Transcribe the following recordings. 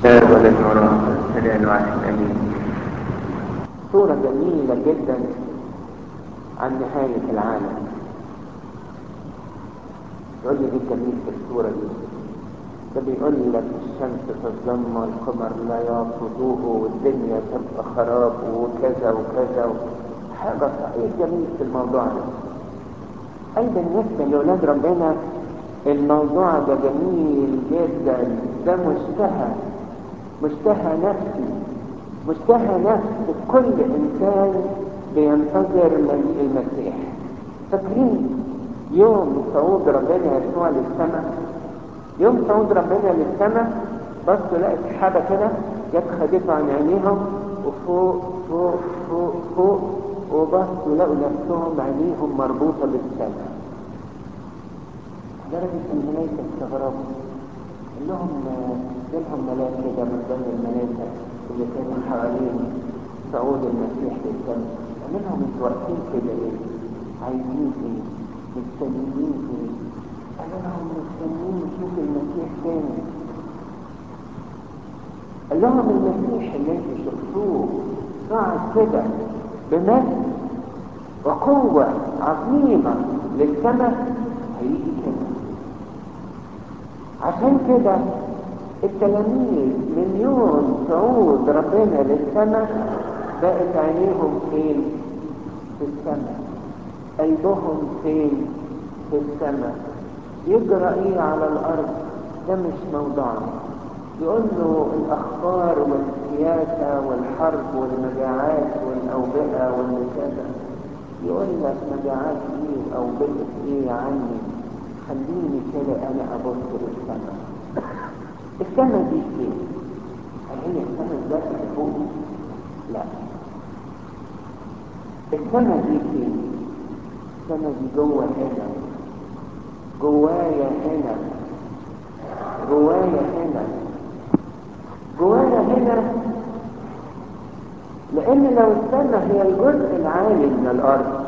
الآب والابن والروح الإله الواحد آمين صورة جميلة جدا عن نهاية العالم يقول لي ايه جميل في الصورة دي ده بيقول لك الشمس تظلم والقمر لا يعطي ضوءه والدنيا تبقى خراب وكذا وكذا حاجة ايه جميل في الموضوع ده أي بالنسبة لأولاد ربنا الموضوع ده جميل جدا ده مشتهى مشتهى نفسي مشتهى نفس كل إنسان بينتظر مجيء المسيح فاكرين يوم صعود ربنا يسوع للسماء يوم صعود ربنا للسماء بصوا لقوا السحابة كده جت خدته عن عينيهم وفوق فوق فوق فوق وبصوا لقوا نفسهم عينيهم مربوطة بالسماء درجة الملائكة استغربوا قال لهم جالهم ملائكة كده من ضمن الملائكة اللي كانوا حوالين صعود المسيح للسماء قال لهم انتوا واقفين كده ايه؟ عايزين ايه؟ مستنيين ايه؟ قال لهم مستنيين نشوف المسيح تاني قال لهم المسيح اللي انتوا شفتوه صعد كده بمجد وقوة عظيمة للسماء هيجي كده عشان كده التلاميذ من يوم صعود ربنا للسماء بقت عينيهم فين في السماء قلبهم فين في السماء يجرى ايه على الارض ده مش موضوعنا يقول له الاخبار والسياسة والحرب والمجاعات والاوبئة والنكابة يقول لك مجاعات ايه او بئة ايه عني خليني كده انا ابص للسماء السماء دي فين هل هي السماء ذات فوق لا السماء دي فين السماء دي جوه هنا جوايا هنا جوايا هنا جوايا هنا لان لو السماء هي الجزء العالي من الارض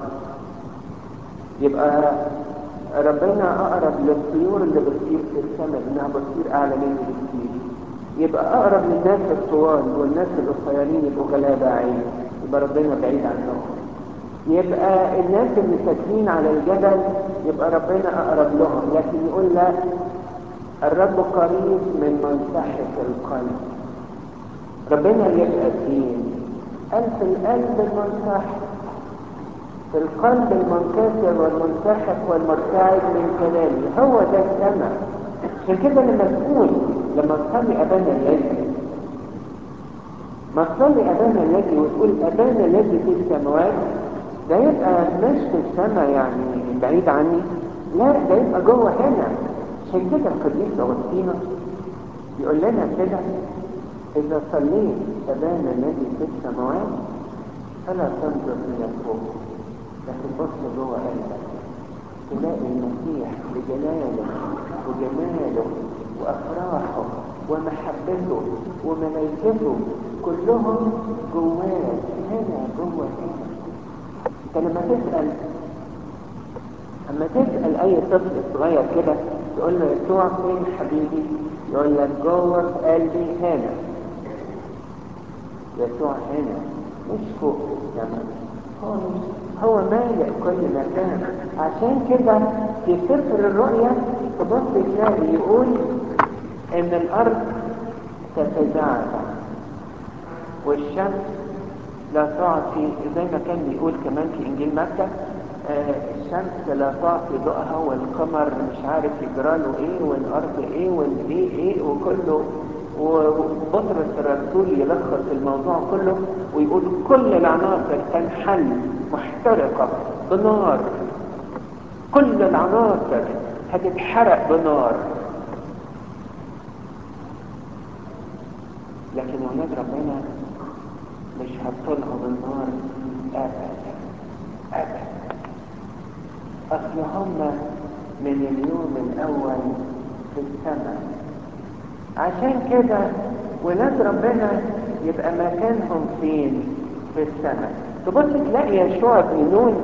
يبقى ربنا اقرب للطيور اللي بتطير في السماء انها بتطير اعلى مني بكتير يبقى اقرب للناس الطوال والناس القصيرين يبقوا غلابه عين يبقى ربنا بعيد عنهم يبقى الناس اللي ساكنين على الجبل يبقى ربنا اقرب لهم لكن يقول لا الرب قريب من منسحق القلب ربنا يبقى فين قال في القلب المنسحق في القلب المنكسر والمنسحق والمرتعد من كلامي هو ده السمع عشان كده لما تقول لما تصلي ابانا الذي ما تصلي ابانا الذي وتقول ابانا الذي في السماوات ده يبقى مش في السماء يعني بعيد عني لا ده يبقى جوه هنا عشان كده القديس اغسطينوس يقول لنا كده اذا صليت ابانا الذي في السماوات فلا تنظر الى فوق لكن بص جوه قلبك تلاقي المسيح بجلاله وجماله وافراحه ومحبته وملائكته كلهم جواه هنا جوه هنا انت لما تسال اما تسال اي طفل صغير كده تقول له يسوع فين حبيبي يقول لك جوه في قلبي هنا يسوع هنا مش فوق في السماء هو مش هو مالئ كل مكان عشان كده في سفر الرؤيا تبص تلاقي يقول ان الارض تتزعزع والشمس لا تعطي زي ما كان بيقول كمان في انجيل متى آه الشمس لا تعطي ضوءها والقمر مش عارف يجراله ايه والارض ايه والايه ايه وكله وبطرس الرسول يلخص الموضوع كله ويقول كل العناصر تنحل محترقة بنار كل العناصر هتتحرق بنار لكن ولاد ربنا مش هتطلعوا بالنار ابدا ابدا اصل هم من اليوم الاول في السماء عشان كده ولاد ربنا يبقى مكانهم فين في السماء تبص تلاقي يشوع بن نون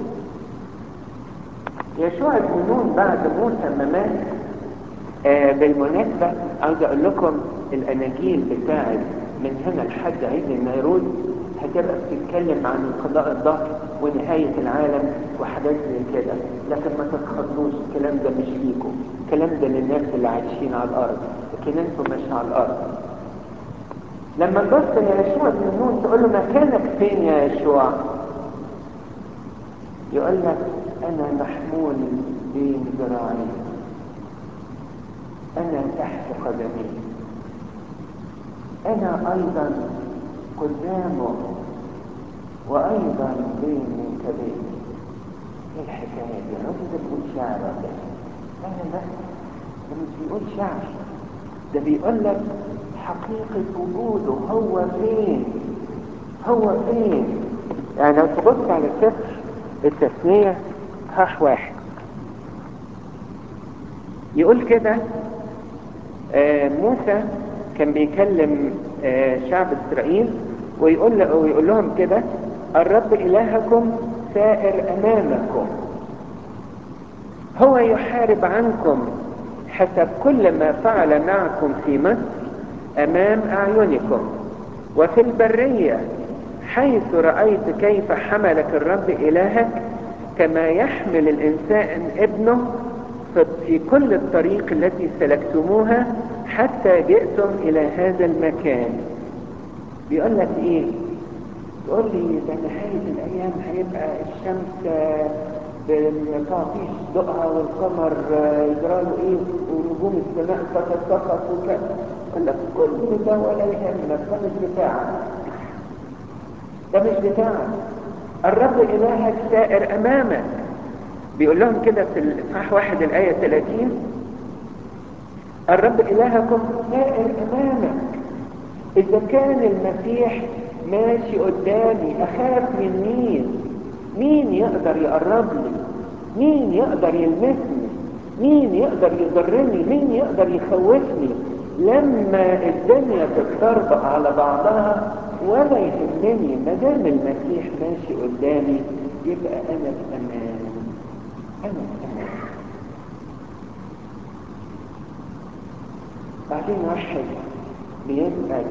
يشوع بن نون بعد موسى ما مات آه بالمناسبة عاوز اقول لكم الاناجيل بتاعت من هنا لحد عيد النيروز هتبقى بتتكلم عن انقضاء الظهر ونهاية العالم وحاجات زي كده لكن ما تتخضوش الكلام ده مش ليكم الكلام ده للناس اللي عايشين على الارض لكن انتم مش على الارض لما تبص ليشوع بن نون تقول له مكانك فين يا يشوع يقول لك انا محمول بين ذراعي انا تحت قدمي انا ايضا قدامه وايضا بين منكبيه ايه الحكايه دي الراجل ده بيقول شعر ولا لا لا لا ده مش بيقول شعر ده بيقول لك حقيقة وجوده هو فين هو فين يعني لو تبص على سفر التثنية صح واحد يقول كده آه موسى كان بيكلم آه شعب اسرائيل ويقول, له ويقول لهم كده الرب الهكم سائر امامكم هو يحارب عنكم حسب كل ما فعل معكم في مصر امام اعينكم وفي البريه حيث رايت كيف حملك الرب الهك كما يحمل الانسان ابنه في كل الطريق التي سلكتموها حتى جئتم الى هذا المكان بيقول لك ايه يقول لي ده نهاية الايام هيبقى الشمس ما تعطيش ضوءها والقمر يجرى له ايه ونجوم السماء تتساقط وكذا يقول لك كل ده ولا يهمك ده مش بتاعك ده مش بتاعك الرب الهك سائر امامك بيقول لهم كده في الاصحاح واحد الايه 30 الرب الهكم سائر امامك اذا كان المسيح ماشي قدامي اخاف من مين مين يقدر يقرب لي مين يقدر يلمسني مين يقدر يضرني مين يقدر يخوفني لما الدنيا تتطربق على بعضها ولا يهمني ما دام المسيح ماشي قدامي يبقى انا في امان انا في امان بعدين واحد بيسأل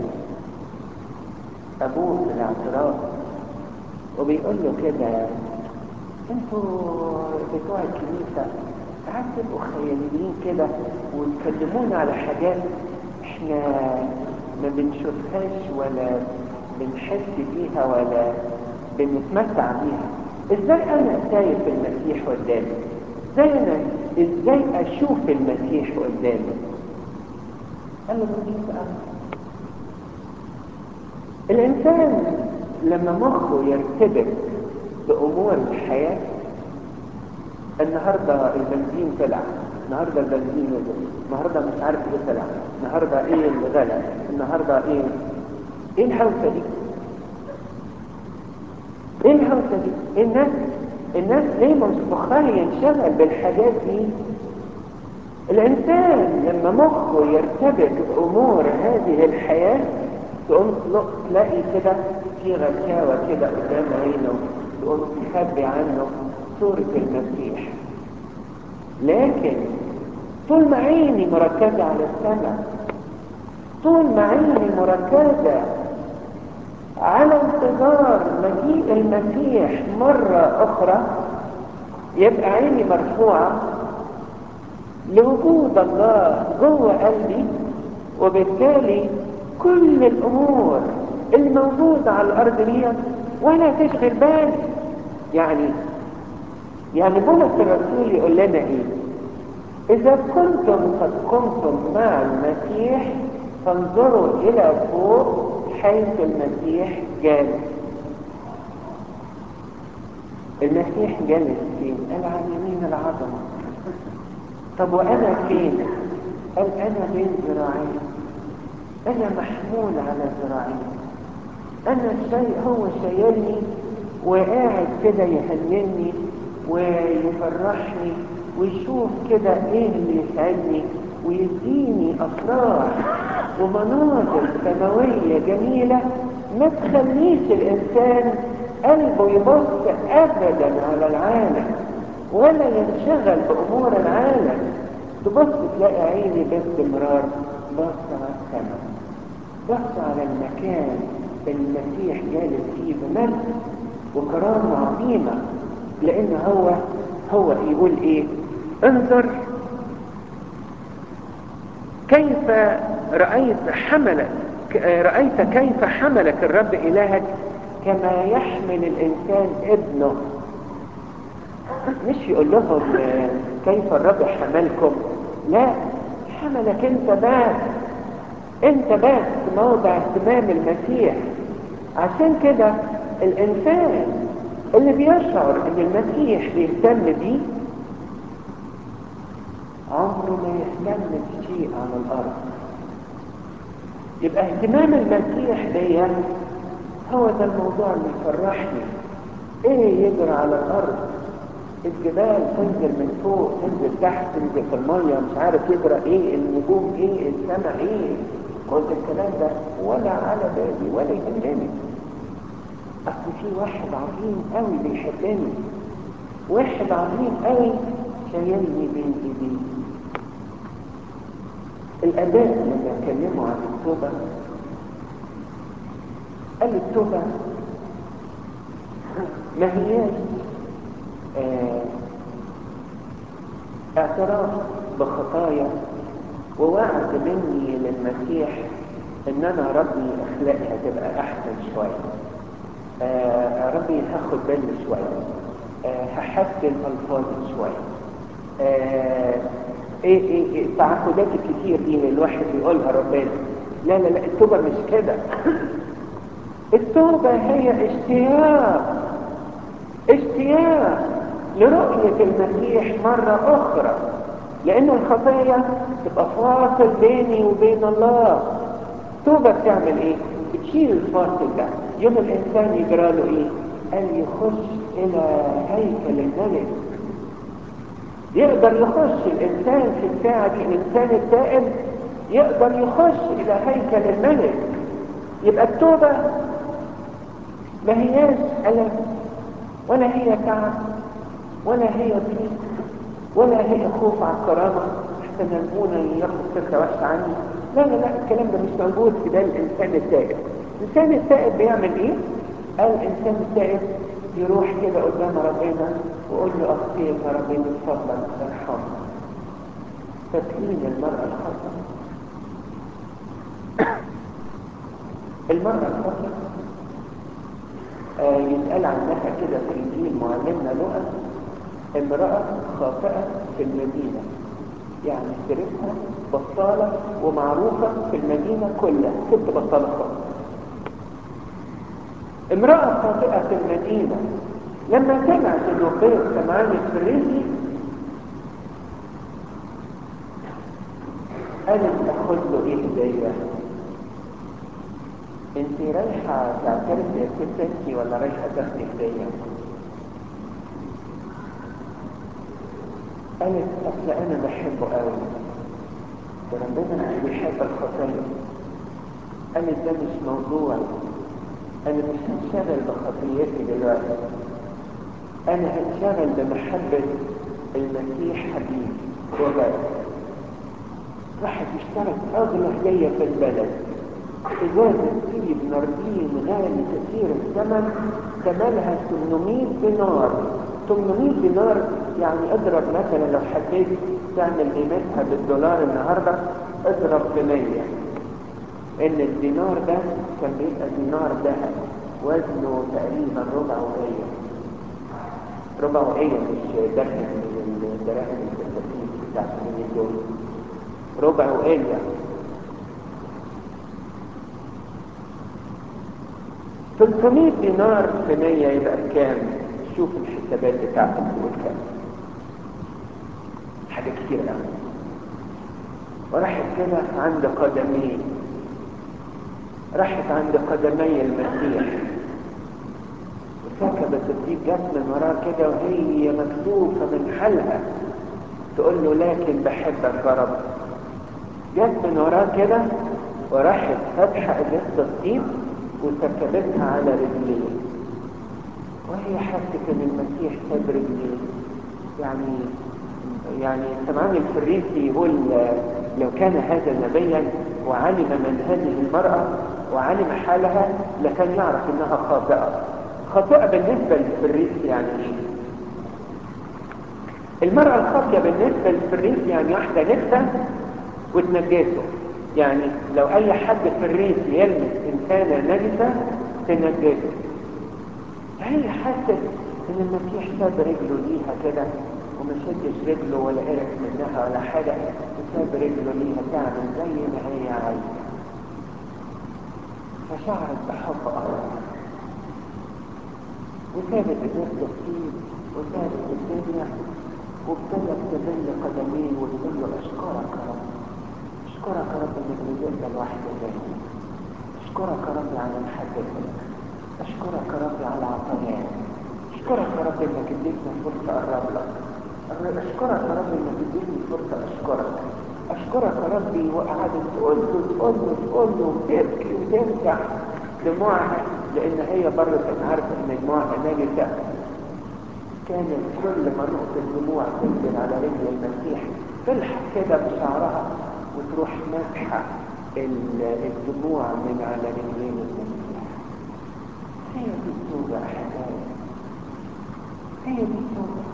ابوه في الاعتراف وبيقول له كده انتوا بتوع الكنيسة ساعات تبقوا خياليين كده وتكلمونا على حاجات احنا ما بنشوفهاش ولا بنحس بيها ولا بنتمتع بيها ازاي انا شايف المسيح قدامي ازاي انا ازاي اشوف المسيح قدامي قال له بسيط الانسان لما مخه يرتبط بامور الحياه النهارده البنزين طلع النهارده البنزين نزل النهارده مش عارف ايه طلع النهارده ايه اللي غلى النهارده ايه ايه الهوسه دي ايه الهوسه دي الناس الناس ليه مش مخها ينشغل بالحاجات دي الانسان لما مخه يرتبط بامور هذه الحياه تقوم تلاقي كده في غشاوه كده قدام عينه تقوم تخبي عنه صورة المسيح لكن طول ما عيني مركزة على السماء طول ما عيني مركزة على انتظار مجيء المسيح مرة أخرى يبقى عيني مرفوعة لوجود الله جوه قلبي وبالتالي كل الأمور الموجودة على الأرض دي ولا تشغل بالي يعني يعني بولس الرسول يقول لنا ايه اذا كنتم قد قمتم مع المسيح فانظروا الى فوق حيث المسيح جالس المسيح جالس فين قال على يمين العظمه طب وانا فين قال انا بين ذراعين انا محمول على ذراعين انا شيء هو شايلني وقاعد كده يهنني ويفرحني ويشوف كده ايه اللي يسعدني ويديني افراح ومناظر سماوية جميلة ما تخليش الانسان قلبه يبص ابدا على العالم ولا ينشغل بامور العالم تبص تلاقي عيني باستمرار باصة على السماء بص على المكان المسيح جالس فيه بمجد وكرامة عظيمة لأن هو هو يقول إيه انظر كيف رأيت حملك رأيت كيف حملك الرب إلهك كما يحمل الإنسان ابنه مش يقول لهم كيف الرب حملكم لا حملك انت بس انت بس موضع اهتمام المسيح عشان كده الانسان اللي بيشعر ان المسيح بيهتم بيه عمره ما يهتم بشيء على الارض يبقى اهتمام المسيح بيا هو ده الموضوع اللي يفرحني ايه يجري على الارض الجبال تنزل من فوق تنزل تحت تنزل في الميه مش عارف يجرى ايه النجوم ايه السماء ايه كل الكلام ده ولا على بالي ولا يهمني اصل في واحد عظيم قوي بيحبني واحد عظيم قوي شايلني بين ايديه الاباء لما اتكلموا عن التوبه قال التوبه ما هياش آه اعتراف بخطايا ووعد مني للمسيح ان انا ربي اخلاقي هتبقى احسن شويه آه ربي هاخد بالي شويه آه هحسن الفاظي شويه آه ايه ايه ايه التعهدات الكتير دي اللي الواحد بيقولها ربنا لا لا لا التوبه مش كده التوبه هي اشتياق اشتياق لرؤية المسيح مرة أخرى لأن الخطية تبقى فاصل بيني وبين الله توبة بتعمل إيه؟ بتشيل الفاصل ده يوم الإنسان يجرى له إيه؟ قال يخش إلى هيكل الملك يقدر يخش الإنسان في الساعة دي الإنسان التائب يقدر يخش إلى هيكل الملك يبقى التوبة ما هياش ألم ولا هي تعب ولا هي ضيق ولا هي خوف على الكرامة حتى نبونا ياخد فكرة وحشة عني لا لا لا الكلام ده مش موجود في ده الإنسان التائب الإنسان التائب بيعمل إيه؟ قال الإنسان التائب يروح كده قدام ربنا ويقول له أخطيك يا ربي من فضلك ارحمني تسليم المرأة الخاطئة المرأة الخاطئة آه يتقال عنها كده في الإنجيل معلمنا لقى امرأة خاطئة في المدينة يعني سيرتها بطالة ومعروفة في المدينة كلها ست بطالة خاطئة امرأة خاطئة في المدينة لما سمعت انه بيت سمعان الفريسي قالت اخد له ايه هديه انت رايحة تعترف يا ست انت ولا رايحة تاخدي هدية قالت اصل انا بحبه قوي وربنا بيحب الخطايا قالت ده مش موضوع انا مش هنشغل بخطيتي دلوقتي انا هنشغل بمحبة المسيح حبيبي وبس راحت اشترت اغلى هدية في البلد ازازة طيب نردين غالي كثير الثمن ثمنها 800 دينار 800 دينار يعني اضرب مثلا لو حبيت تعمل قيمتها بالدولار النهارده اضرب ب 100 ان الدينار ده كان بيبقى دينار ذهب وزنه تقريبا ربع وقية ربع وقية مش درهم من الدراهم الفلسفيين بتاع اليومين دول ربع وقية 300 دينار في 100 يبقى بكام؟ شوف الحسابات بتاعتك تقول كام حاجة كتير قوي وراحت كده عند قدميه راحت عند قدمي المسيح وسكبت الطيب جت من وراه كده وهي مكسوفة من حالها تقول له لكن بحبك يا رب جت من وراه كده وراحت فاتحة ازازة الطيب وسكبتها على رجليه وهي حست ان المسيح ساب رجليه يعني يعني سمعان الفريسي يقول لو كان هذا نبيا وعلم من هذه المرأة وعلم حالها لكان يعرف انها خاطئة خاطئة بالنسبة للفريس يعني ايه المرأة الخاطئة بالنسبة للفريس يعني واحدة نفسها وتنجسه يعني لو اي حد فريس يلمس انسانة نجسة تنجسه هي حست ان المسيح ساب رجله ليها كده وما شدش رجله ولا قرف منها ولا حاجة وساب رجله ليها تعمل زي ما هي عايزة فشعرت بحب الله وسابت الناس تسكين وسابت الدنيا وابتدت تذل قدميه وتقول له اشكرك يا رب اشكرك يا رب انك نزلت لوحدي زيي اشكرك يا رب على محبتك اشكرك يا رب على عطاياك اشكرك يا رب انك اديتني فرصه اقرب لك اشكرك يا رب انك اديتني فرصه اشكرك اشكرك يا ربي وقعدت تقول له تقول له تقول له وتبكي وتمسح دموعها لان هي برضه كانت عارفه ان دموعها نجسه كانت كل ما نقطه دموع تنزل على رجل المسيح تلحق كده بشعرها وتروح مسحه الدموع من على رجلين المسيح هي دي التوبه احبائي هي دي التوبه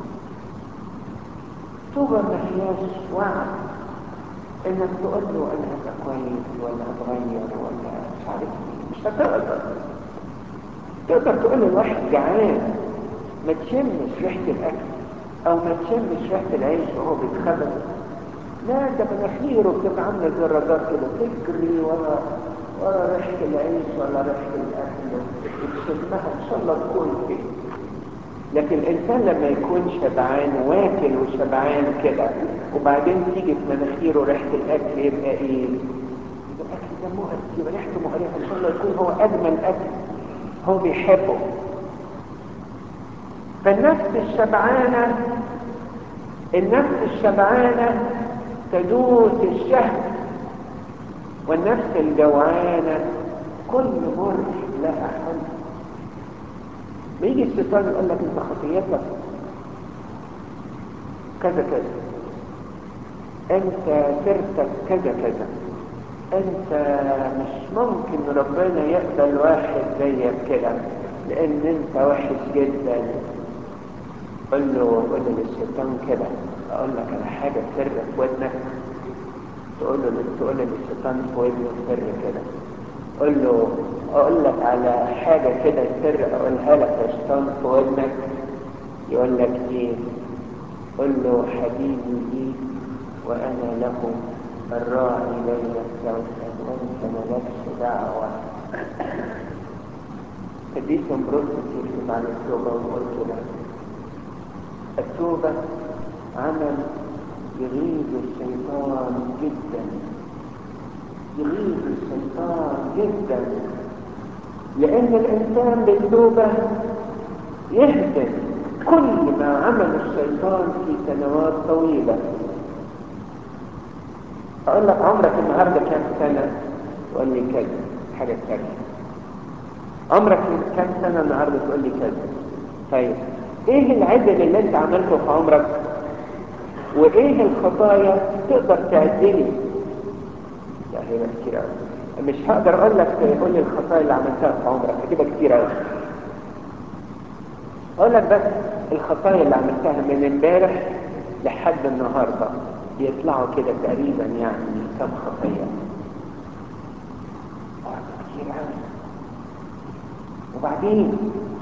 توبه ما فيهاش وعد انك تقول له انا هبقى كويس ولا هتغير ولا مش عارف ايه مش هتقدر تقدر تقول لواحد جعان ما تشمش ريحه الاكل او ما تشمش ريحه العيش وهو بيتخبز لا ده مناخيره بتبقى عامله زي الرادار كده تجري ورا ورا ريحه العيش ولا ريحه الاكل وتشمها ان شاء الله تكون فيه لكن الانسان لما يكون شبعان واكل وشبعان كده وبعدين تيجي في مناخيره ريحه الاكل يبقى ايه الاكل ده مقرف يبقى ريحته مقرفه ان شاء الله يكون هو اجمل اكل هو بيحبه فالنفس الشبعانه النفس الشبعانه تدوس الشهد والنفس الجوعانه كل مر لها حل بيجي الشيطان يقول لك انت خطيتك كذا كذا انت سرتك كذا كذا انت مش ممكن ربنا يقبل واحد زيك كده لان انت وحش جدا قل له قل للشيطان كده اقول لك على حاجه سر في ودنك تقول له تقول للشيطان في ودنه سر كده قل له اقول لك على حاجة كده سر اقولها لك يا شيطان في ودنك يقول لك ايه قل له حبيبي لي وانا له الراعي بين السوسن وانت مالكش دعوة قديس امبروسس يكتب عن التوبة ويقول كده التوبة عمل يغيظ الشيطان جدا يغيظ الشيطان جدا لأن الإنسان بالتوبة يهدم كل ما عمل الشيطان في سنوات طويلة أقول لك عمرك النهاردة كام سنة تقول لي كذا حاجة ثانية عمرك كام سنة النهاردة تقول لي كذا طيب ايه العدل اللي انت عملته في عمرك وايه الخطايا تقدر تعدلي لا هي كتير قوي مش هقدر اقول لك قول لي الخطايا اللي عملتها في عمرك هتبقى كتير قوي اقول لك بس الخطايا اللي عملتها من امبارح لحد النهارده يطلعوا كده تقريبا يعني كم خطيه كتير قوي وبعدين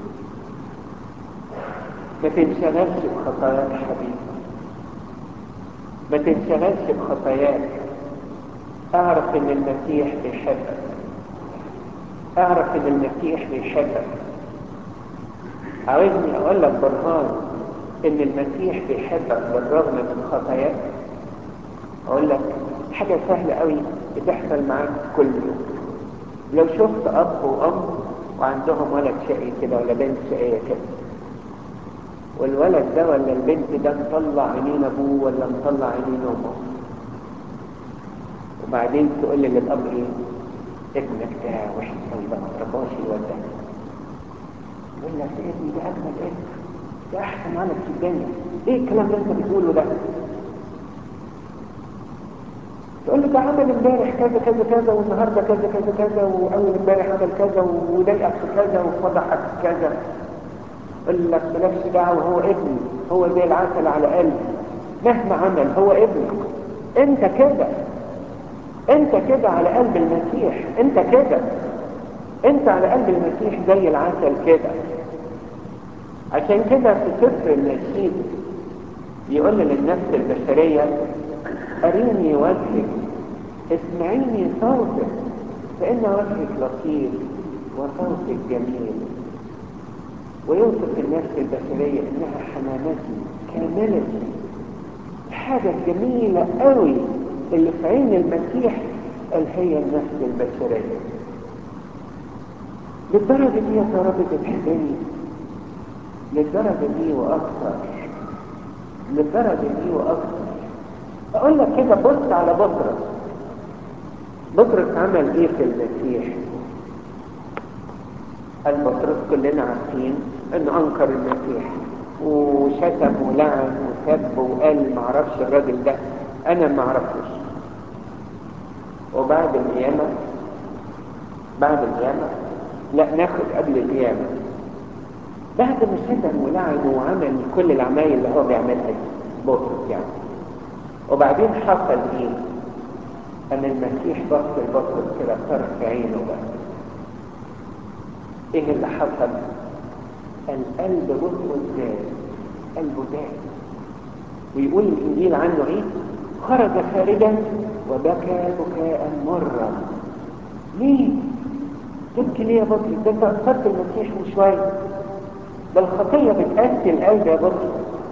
ما تنشغلش بخطاياك حبيبي ما تنشغلش بخطاياك اعرف ان المسيح بيحبك اعرف ان المسيح بيحبك عاوزني اقول لك برهان ان المسيح بيحبك بالرغم من خطاياك اقول لك حاجه سهله قوي بتحصل معاك كل يوم لو شفت اب وام وعندهم ولد شقي كده ولا بنت شقيه كده والولد ده ولا البنت ده مطلع عينين ابوه ولا مطلع عينين امه وبعدين تقول لي للاب ايه ابنك ده وحش قوي ده ما ترباش الواد ده يقول لك ابني ده اجمل ابن ده احسن ولد في الدنيا ايه الكلام اللي انت بتقوله ده تقول له ده عمل امبارح كذا كذا كذا والنهارده كذا كذا كذا واول امبارح عمل كذا وضايقك في كذا وفضحك في كذا يقول لك مالكش دعوه هو ابني هو زي العسل على قلبي مهما عمل هو ابني انت كده انت كده على قلب المسيح انت كده انت على قلب المسيح زي العسل كده عشان كده في سفر النشيد يقول للنفس البشرية أريني وجهك اسمعيني صوتك فإن وجهك لطيف وصوتك جميل ويوصف النفس البشرية إنها حمامتي كاملتي الحاجة الجميلة قوي اللي في عين المسيح قال هي النفس البشرية للدرجة دي يا رب بتحبني للدرجة دي وأكثر للدرجة دي وأكثر أقول لك كده بص على بطرس بطرس عمل إيه في المسيح البطرس كلنا عارفين إنه أنكر المسيح وشتم ولعن وسب وقال معرفش الراجل ده أنا معرفوش وبعد القيامة بعد القيامة لا ناخد قبل القيامة بعد ما شتم ولعن وعمل كل العمايل اللي هو بيعملها دي بطرس يعني وبعدين حصل ايه ان المسيح بص لبطرس كده طرف عينه بس ايه اللي حصل القلب بطرس زاد قلبه زاد ويقول الانجيل عنه ايه خرج خارجا وبكى بكاء مرا ليه تبكي ليه يا بطرس ده انت اثرت المسيح من شويه ده الخطيه بتقتل القلب يا بطرس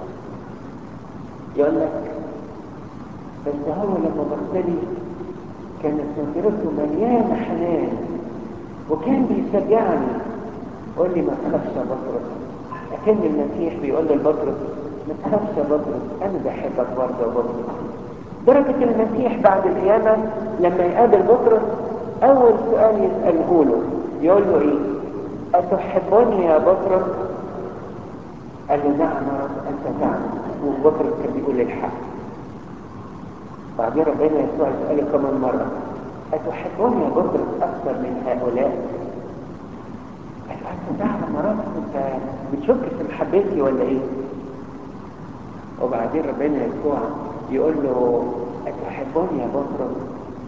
يقول لك بس هو لما بصلي كانت نظرته مليانه حنان وكان بيشجعني يقول لي ما تخافش يا بطرس اكن المسيح بيقول للبطرس ما تخافش يا بطرس انا بحبك برضه يا بطرس درجة المسيح بعد القيامة لما يقابل بطرس أول سؤال يسأله له يقول له إيه؟ أتحبني يا بطرس؟ قال له نعم يا رب أنت تعلم وبطرس كان بيقول الحق بعدين ربنا يسوع يسأله كمان مرة أتحبني يا بطرس أكثر من هؤلاء؟ قال له أنت تعلم يا رب أنت بتشك في محبتي ولا إيه؟ وبعدين ربنا يسوع يقول له أتحبني يا بطرس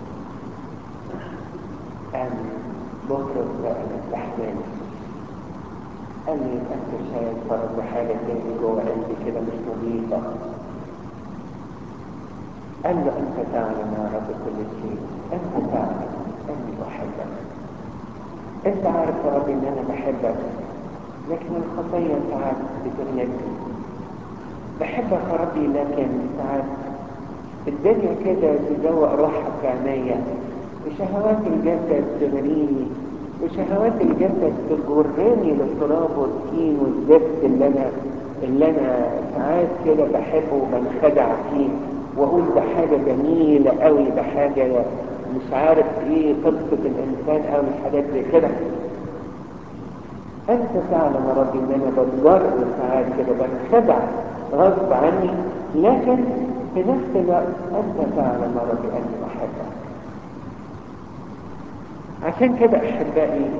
قال بطرس بقى استحمل قال لي أنت شايف فرض حاجة تاني جوه قلبي كده مش نظيفة قال له أنت تعلم يا رب كل شيء أنت تعلم أني أحبك أنت عارف يا رب إن أنا بحبك لكن الخطية ساعات بتغلبني بحبك يا ربي لكن ساعات الدنيا كده تزوق روحها في عينيا وشهوات الجسد تغريني وشهوات الجسد تجرني للتراب والطين والزفت اللي انا اللي انا ساعات كده بحبه وبنخدع فيه واقول ده حاجه جميله قوي ده حاجه مش عارف ايه تبسط الانسان قوي حاجات زي كده انت تعلم يا ربي ان انا بتجر ساعات كده بنخدع غصب عني لكن في نفس الوقت انت تعلم يا ربي اني بحبك عشان كده احبائي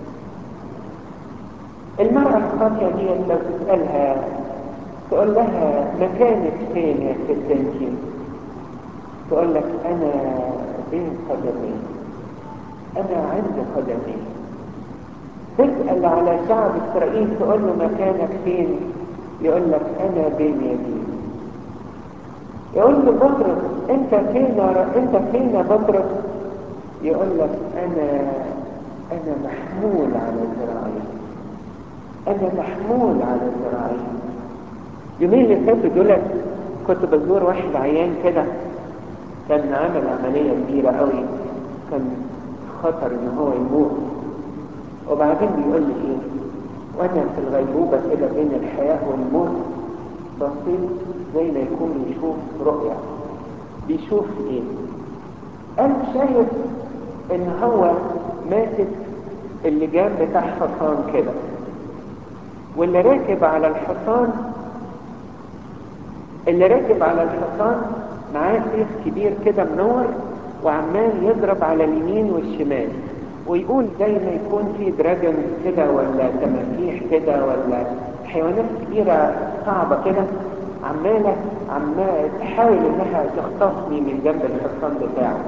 المرأة الخاطئة دي لو تسألها تقول لها مكانك فين يا ست انتي تقول لك انا بين قدمين انا عند قدمين تسأل على شعب اسرائيل تقول له مكانك فين يقول لك انا بين يدين يقول له بطرس انت فين انت فين يا بطرس يقول لك انا انا محمول على ذراعي انا محمول على ذراعي يومين اللي فاتوا دول كنت بزور واحد عيان كده كان عامل عمليه كبيره قوي كان خطر ان هو يموت وبعدين بيقول لي ايه وانا في الغيبوبه كده بين الحياه والموت بصيت زي ما يكون يشوف رؤيا بيشوف ايه انا شايف ان هو ماسك اللجام بتاع حصان كده واللي راكب على الحصان اللي راكب على الحصان معاه سيف كبير كده منور وعمال يضرب على اليمين والشمال ويقول زي ما يكون في دراجون كده ولا تماسيح كده ولا حيوانات كبيرة صعبة كده عمالة عمالة تحاول انها تخطفني من جنب الحصان بتاعه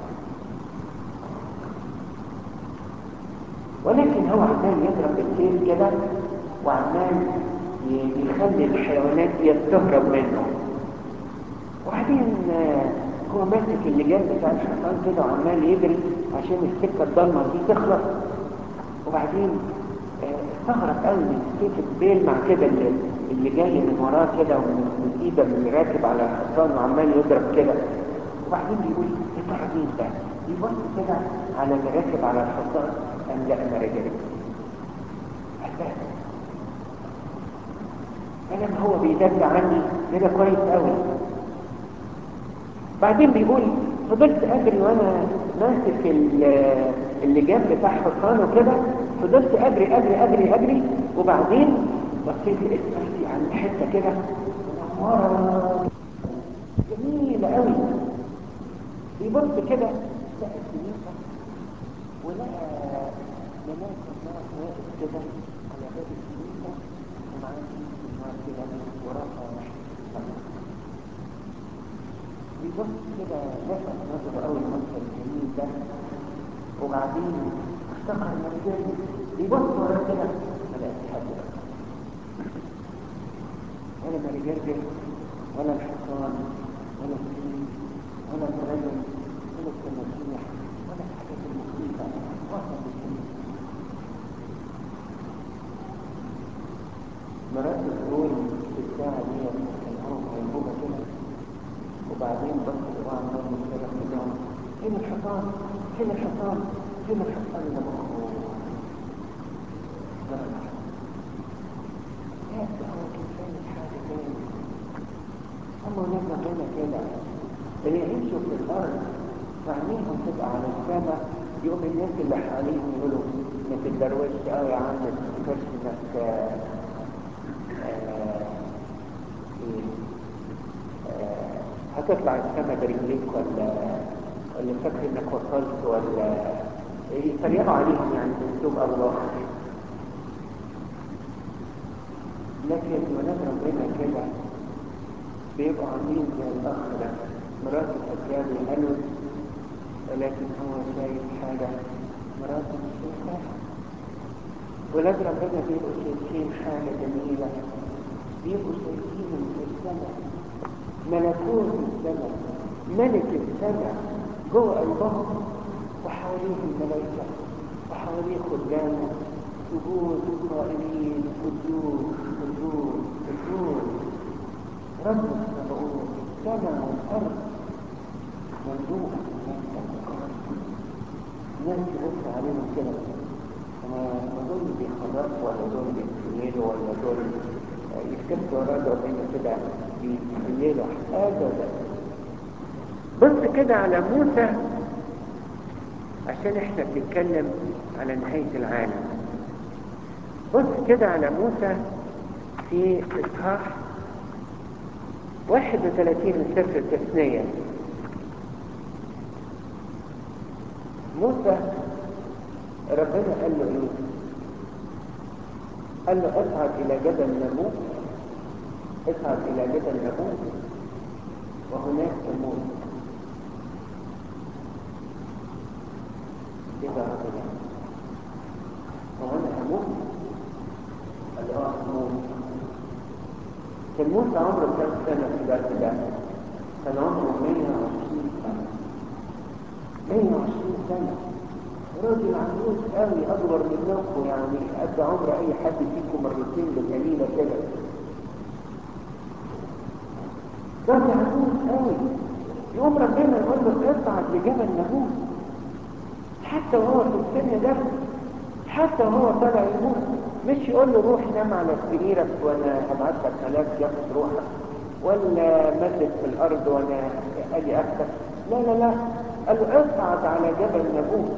ولكن هو عمال يضرب بالسيل كده وعمال يخلي الحيوانات دي تهرب منه وبعدين هو ماسك اللجان بتاع الحصان كده وعمال يجري عشان السكه الضلمه دي تخلص وبعدين استغرب قوي من كيف بيلمع كده اللي, اللي جاي من وراه كده ومن ايده من اللي راكب على الحصان وعمال يضرب كده وبعدين بيقول ايه ترى مين ده؟ يبص كده على اللي راكب على الحصان قال لا انا رجل كلام هو بيدافع عني كده كويس قوي بعدين بيقول فضلت اجري وانا ماسك اللجام بتاع حصانه كده فضلت اجري اجري اجري اجري وبعدين بصيت لقيت نفسي عند حته كده منوره جميله قوي بيبص كده لقى الكنيسه ولقى ملاك الله واقف كده على باب الكنيسه ومعاه انوار كده ورافع بيبص كده لفت نظره قوي المنظر الجميل ده وبعدين افتكر نفسه بيبص ورا كده ما لقاش حد ولا مرجرجر ولا الحصان ولا السين ولا الرجل ولا التماسيح ولا الحاجات المخيفه وصل الكنيسه مرات تقول في الساعة دي الأرض هينبوبة كده وبعدين بص لبعض الناس كده كلهم فين الحصان؟ فين الحصان؟ فين الحصان اللي بخوه؟ يا هو كان حاجة تاني هم ولاد ربنا كده اللي يعيشوا في الأرض فعينيهم تبقى على السماء يقوم الناس اللي حواليهم يقولوا ما تتدروش قوي يا عم ما تفكرش انك هتطلع السما برجليك ولا ولا فاكر انك وصلت ولا يتريقوا عليهم يعني باسلوب الله لكن ولاد ربنا كده بيبقوا عاملين زي الاخ ده مراته فاكراه يهلوس ولكن هو شايف حاجه مراته مش شايفاها ولاد ربنا بيبقوا شايفين حاجه جميله بيبقوا شايفين السماء ملكوت السماء ملك السماء جوه قلبهم وحواليه الملائكة وحواليه خدامه سجود قائلين قدوس قدوس قدوس رب السماوات السماء والأرض مملوءة الناس تبص عليهم كده ما دول بيخرجوا ولا دول بيتخيلوا ولا دول يفتكروا ورا ربنا كده بيتخيلوا ابدا بص كده على موسى عشان احنا بنتكلم على نهاية العالم بص كده على موسى في اصحاح 31 من سفر التثنية موسى ربنا قال له ايه قال له اصعد الى جبل نموت اصعد الى جبل نموت وهناك تموت ايه ده رب هو انا هموت قال له اه هموت كان موسى عمره كام سنه في الوقت ده كان عمره 120 سنه 120 سنه راجل عجوز قوي اكبر منكم يعني قد عمر اي حد فيكم مرتين بالقليله كده راجل عجوز قوي يقوم ربنا يقول له اصعد لجبل نموت حتى وهو في السن ده حتى وهو طالع يموت مش يقول له روح نام على سريرك وانا هبعت لك ملاك ياخد روحك ولا مدد في الارض وانا اجي اخدك لا لا لا قال له اصعد على جبل نبوت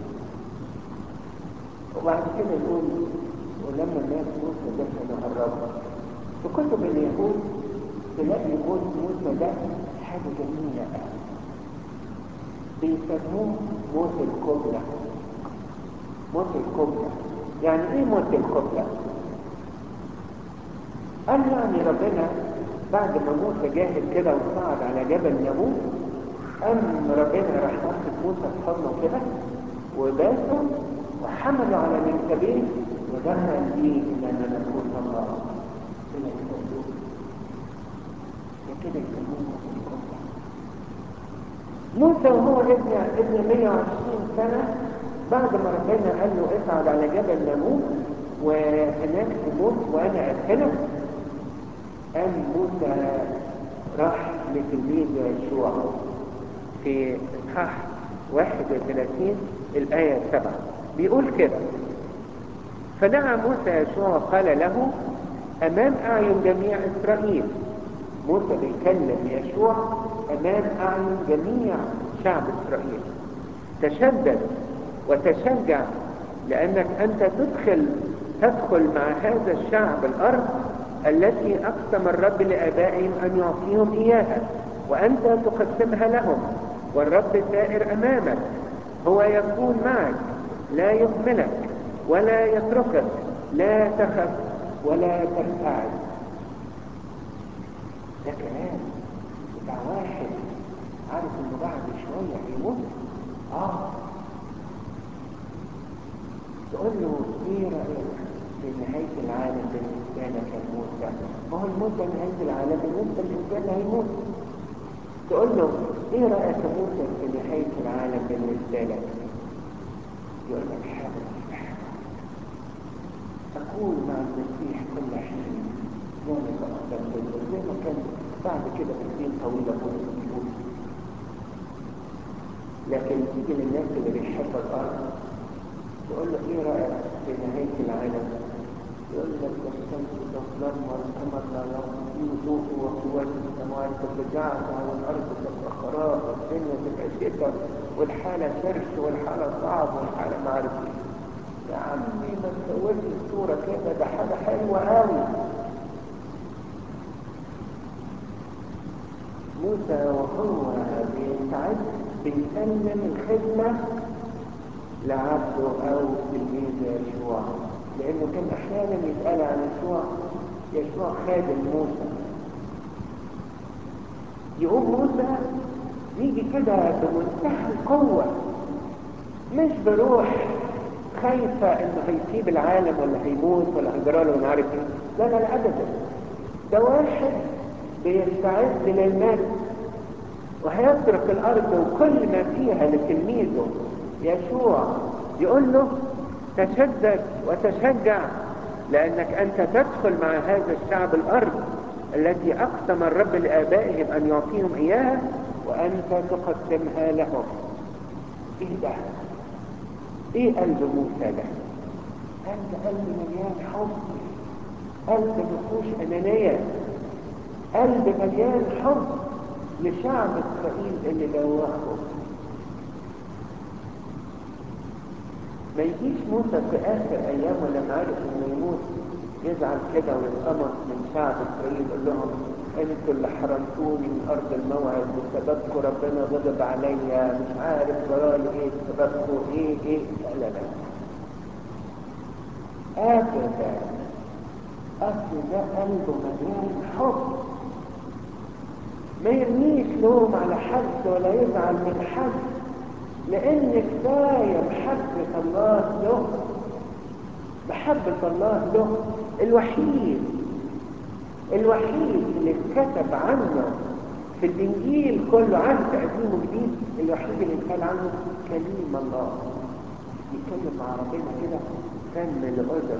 وبعد كده يقول ولما الناس موسى دفنوا الرب في كتب اليهود تلاقي موت موسى ده حاجة جميلة بيسموه موت القبلة موت القبلة يعني ايه موت القبلة قال يعني ربنا بعد ما موسى جاهز كده وصعد على جبل ناموس قام ربنا راح واخد موسى في حضنه كده وباسه وحمله على منكبيه ودخل فيه الى ملكوت الله الى الصندوق وكده يسموه موت القبلة موسى وهو ابن ابن 120 سنة بعد ما ربنا قال له اصعد على جبل ناموس وهناك تموت وانا ادفنك قام موسى راح لتلميذ يشوع في اصحاح 31 الآية 7 بيقول كده فدعا موسى يشوع وقال له أمام أعين جميع إسرائيل موسى بيكلم يشوع أمام أعين جميع شعب إسرائيل تشدد وتشجع لأنك أنت تدخل تدخل مع هذا الشعب الأرض التي أقسم الرب لآبائهم أن يعطيهم إياها وأنت تقسمها لهم والرب سائر أمامك هو يكون معك لا يهملك ولا يتركك لا تخف ولا ترتعد ده كلام بتاع واحد عارف انه بعد شوية هيموت اه تقول له ايه رأيك في نهاية العالم بالنسبة لك يا موسى ما هو الموت ده نهاية العالم بالنسبة للإنسان هيموت تقول له ايه رأيك يا موسى في نهاية العالم بالنسبة لك يقول لك حاجة أكون مع المسيح كل حين ذلك أفضل جدا زي ما كان بعد كده بسنين طويلة كنت بيقول لكن تيجي للناس اللي بيحب الأرض تقول له ايه رأيك في نهاية العالم يقول لك الشمس تظلم والقمر لا يغطي وضوء وقوات السماوات تتجعزع والارض تبقى خراب والدنيا تبقى شتاء والحالة سرش والحالة صعب والحالة ما عارف ايه يا عمي ما تسويش الصورة كده ده حاجة حلوة قوي موسى وهو بيستعد بيسلم الخدمة لعبده او تلميذ يشوع لانه كان احيانا يتقال عن يشوع يشوع خادم موسى يقوم موسى يجي كده بمنتهى القوة مش بروح خايفة انه هيسيب العالم ولا هيموت ولا هيجراله ولا عارف ايه لا لا لا ابدا ده واحد بيستعد للناس وهيترك الارض وكل ما فيها لتلميذه يشوع يقول له تشدد وتشجع لأنك أنت تدخل مع هذا الشعب الأرض التي أقسم الرب لآبائهم أن يعطيهم إياها وأنت تقسمها لهم إيه ده؟ إيه قلب موسى ده؟ قلب قلب مليان حب قلب مفهوش أنانية قلب مليان حب لشعب إسرائيل اللي جواهم ما يجيش موسى في آخر أيامه لما عرف إنه يموت يزعل كده ويتقمص من شعب إسرائيل يقول لهم أنتوا اللي حرمتوني من أرض الموعد بسببكم ربنا غضب عليا مش عارف جرالي إيه بسببكم إيه إيه لا لا لا أبدا أصل ده قلبه مليان حب ما يرميش لوم على حد ولا يزعل من حد لان كفاية محبة الله له محبة الله له الوحيد الوحيد اللي اتكتب عنه في الانجيل كله عهد قديم وجديد الوحيد اللي اتقال عنه كليم الله يتكلم مع ربنا كده فم الاذن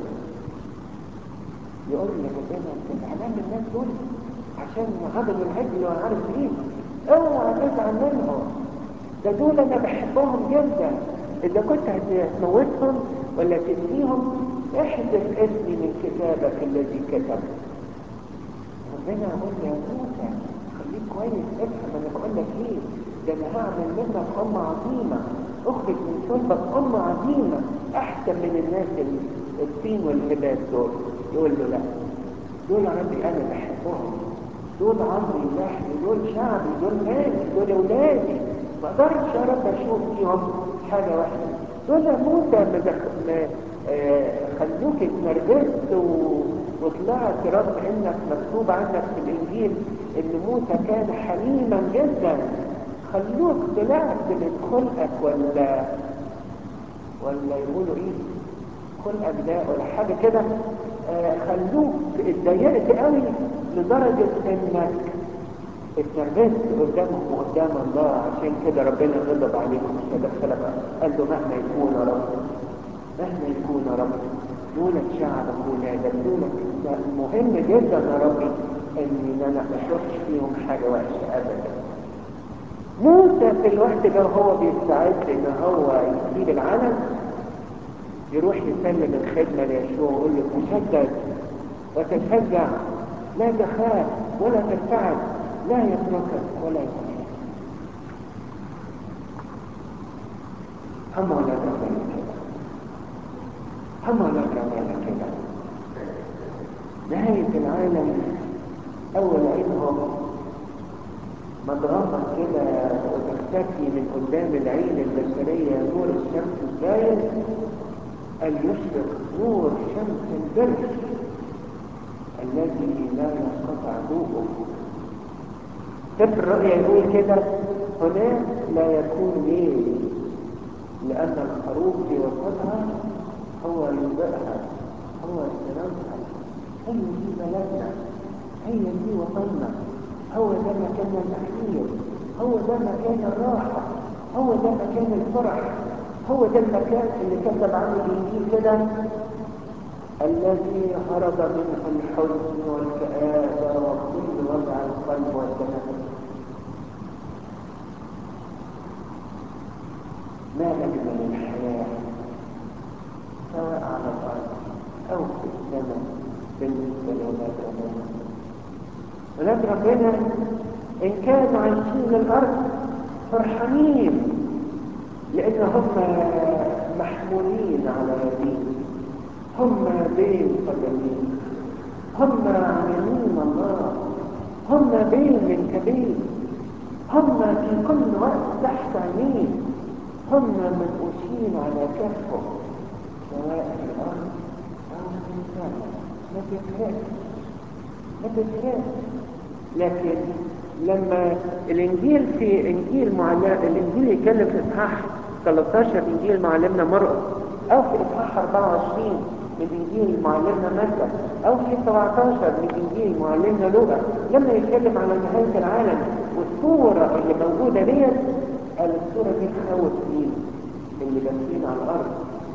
يقول لربنا انت زعلان من الناس دول عشان عبدوا العجل وعارف ايه اوعى تزعل منهم ده دول انا بحبهم جدا اذا كنت هتموتهم ولا تنسيهم احذف اسمي من كتابك الذي كتب ربنا يقول يا موسى خليك كويس افهم انا بقول لك ايه ده انا هعمل منك امه عظيمه اخرج من صلبك امه عظيمه احسن من الناس الطين والهبات دول يقول له لا دول عندي انا بحبهم دول عمري ولحمي دول شعبي دول ناسي دول اولادي ما اقدرش يا رب اشوف فيهم حاجه واحده دول موسى مدخل آه خلوك اتنرفزت و... وطلعت رغم انك مكتوب عنك في الانجيل ان موسى كان حليما جدا خلوك طلعت من خلقك ولا ولا يقولوا ايه خلقك ده ولا حاجه كده آه خلوك اتضايقت قوي لدرجه انك اتنرفزت قدامهم وقدام الله عشان كده ربنا غضب عليكم مش هدخلك قال له مهما يكون يا رب مهما يكون يا رب دولة شعبك ولادك دولة مهم جدا يا ربي ان انا ما اشوفش فيهم حاجة وحشة ابدا موسى في الوقت ده وهو بيستعد ان هو يسيب العالم يروح يسلم الخدمة ليشوع ويقول له تشدد وتشجع لا تخاف ولا ترتعد لا يتركك ولا يتركك هم ولا تركك كده هم ولا تركك كده نهاية العالم أول عينهم مضغمة كده وتختفي من قدام العين البشرية نور الشمس الزايد أن يشرق نور شمس البر الذي لا ينقطع ضوءه سفر الرؤيا يقول كده هناك لا يكون ليل لأن الخروف في وسطها هو يضيئها هو سرارها هي دي بلدنا هي دي وطننا هو ده مكان الأخير هو ده مكان الراحة هو ده مكان الفرح هو ده المكان اللي كتب عنه الإنجيل كده الذي هرب منه الحزن والكآبة وكل وضع القلب والتنفس ما أجمل الحياة سواء على الأرض أو في السماء بالنسبة لولاد ربنا ولاد ربنا إن كانوا عايشين الأرض فرحانين لأن هم محمولين على يدين هم بين قدمين هم عاملين الله هم بين من كبير هم في كل وقت تحت عينيه هم منقوشين على كفه سواء في الأرض أو في السماء ما تفرقش ما تفرقش لكن لما الإنجيل في إنجيل معلم الإنجيل يتكلم في إصحاح 13 إنجيل معلمنا مرقس أو في إصحاح 24 من إنجيل معلمنا متى أو في 17 من إنجيل معلمنا لوقا لما يتكلم على نهاية العالم والصورة اللي موجودة ديت قال الصورة دي تخوف مين؟ اللي باكين على الأرض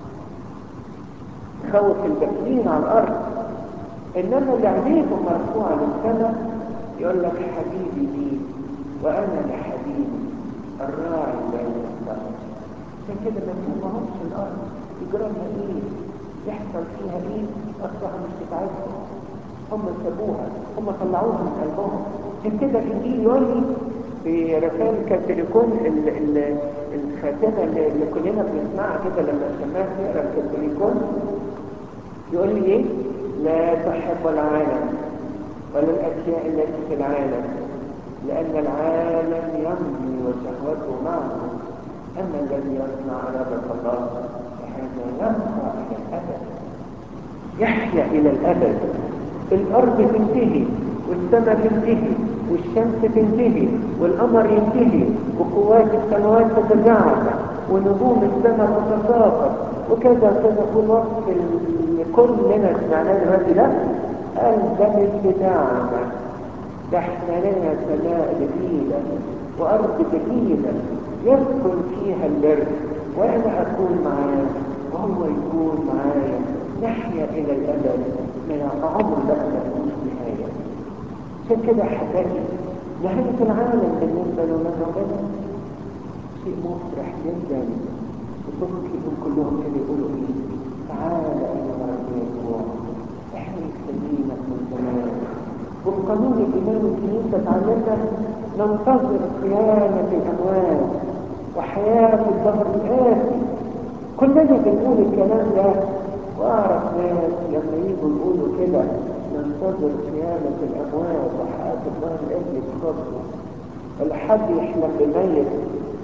تخوف الباكين على الأرض إنما اللي عينيهم مرفوعة للسماء يقول لك حبيبي لي وأنا لحبيبي الراعي بين السماء عشان كده ما تهمهمش الأرض يجرى لها إيه؟ يحصل فيها ايه اصلها مش بتاعتهم هم سابوها هم طلعوها من قلبهم عشان كده الانجيل يقول لي في رسائل الكاثوليكون الخاتمه اللي, اللي كلنا بنسمعها كده لما الشماس يقرا الكاثوليكون يقول لي ايه لا تحب العالم ولا الاشياء التي في العالم لان العالم يمضي وشهوته معه اما الذي يصنع اراده الله هذا يبقى إلى الأبد يحيا إلى الأبد الأرض تنتهي والسماء تنتهي والشمس تنتهي والقمر ينتهي وقوات السماوات تتزعزع ونجوم السماء تتساقط وكذا كذا كل وقت اللي كلنا سمعناه دلوقتي ده قال ده مش بتاعنا ده احنا لنا سماء جديدة وأرض جديدة يسكن فيها البر وأنا أكون معاه وهو يكون معايا نحيا إلى الأبد من عمر بقى ما فيهوش نهاية عشان كده حبايبي نهاية العالم بالنسبة لولاد ربنا شيء مفرح جدا وصوت تلاقيهم كلهم كانوا يقولوا ايه تعالى إلى ربنا يسوع احنا مستنيينك من زمان وبقانون الإيمان الكنيسة تعلمنا ننتظر قيامة الأموات وحياة الظهر الآتي كلنا بنقول الكلام ده واعرف ناس لما يجوا يقولوا كده ننتظر قيامة الأموات وحياة الظهر الآتي يتخطوا الحد يحلم بميت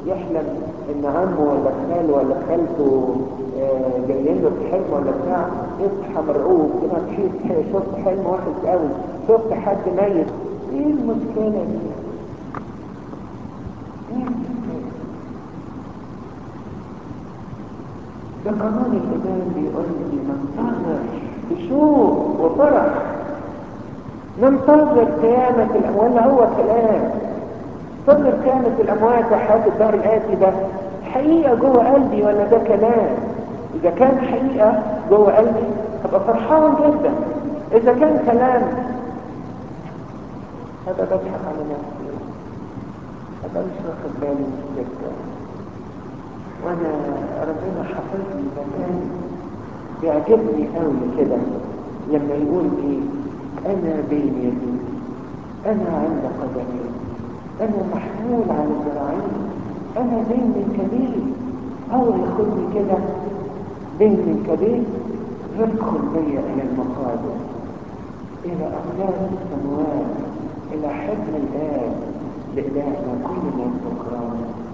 يحلم ان عمه ولا خاله ولا خالته آه، جايين له في حلم ولا بتاع يصحى مرعوب كده تحس شفت حلم وحش قوي شفت حد ميت ايه المشكله دي؟ ايه المشكله؟ ده قانون الإيمان بيقول لي ننتظر بشوق وفرح ننتظر قيامة الأموال ولا هو كلام انتظر قيامة الأموات وحياة الدار الآتي ده حقيقة جوه قلبي ولا ده كلام إذا كان حقيقة جوه قلبي هبقى فرحان جدا إذا كان كلام هبقى بضحك على نفسي هبقى مش واخد بالي من السكة وانا ربنا حافظ لي مكان بيعجبني قوي كده لما يقول ايه انا بين يدي انا عند قدمي انا محمول على ذراعين انا بين من كبير هو ياخدني كده بين من كبير يدخل بي الى المقادس الى اقدام السماوات الى حضن الاب لالهنا كل من سكران